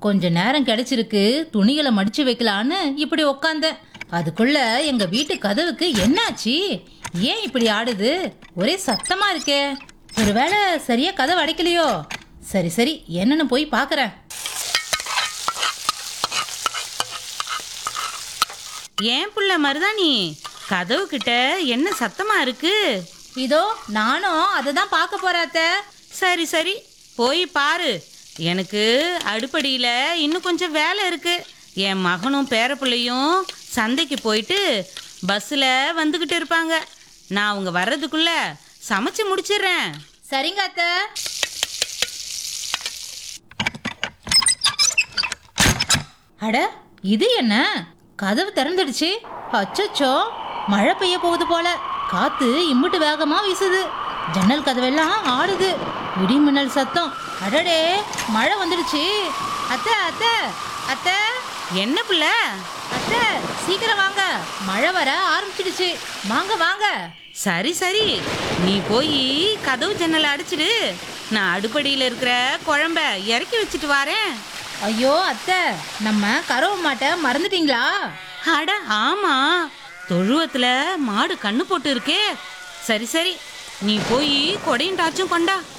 கொஞ்ச நேரம் கிடைச்சிருக்கு துணிகளை மடிச்சு வைக்கலான்னு இப்படி உக்காந்தேன் அதுக்குள்ள எங்க வீட்டு கதவுக்கு என்னாச்சு ஏன் இப்படி ஆடுது ஒரே சத்தமா இருக்கே ஒருவேளை சரியா கதவு அடைக்கலையோ சரி சரி என்னன்னு போய் பார்க்கறேன் ஏன் புள்ள மருதாணி கதவு கிட்ட என்ன சத்தமா இருக்கு இதோ நானும் அதை தான் பார்க்க போறேன் அத்தை சரி சரி போய் பாரு எனக்கு அடுப்படியில் இன்னும் கொஞ்சம் வேலை இருக்கு என் மகனும் பேரப்பிள்ளையும் சந்தைக்கு போயிட்டு பஸ்ஸில் வந்துக்கிட்டு இருப்பாங்க நான் அவங்க வர்றதுக்குள்ள சமைச்சு முடிச்சிடுறேன் சரிங்க அத்தை அட இது என்ன கதவு திறந்துடுச்சு அச்சச்சோ மழை பெய்ய போகுது போல காத்து இம்புட்டு வேகமா வீசுது ஜன்னல் கதவெல்லாம் ஆடுது இடி மின்னல் சத்தம் அடடே மழை வந்துடுச்சு அத்தை அத்தை அத்தை என்ன புள்ள அத்தை சீக்கிரம் வாங்க மழை வர ஆரம்பிச்சிடுச்சு வாங்க வாங்க சரி சரி நீ போய் கதவு ஜன்னலை அடிச்சிடு நான் அடுப்படியில் இருக்கிற குழம்ப இறக்கி வச்சுட்டு வரேன் ஐயோ அத்தை நம்ம கறவை மாட்டை மறந்துட்டீங்களா அட ஆமா தொழுவத்துல மாடு கண்ணு போட்டு இருக்கே சரி சரி நீ போய் கொடையும் டாச்சும் கொண்டா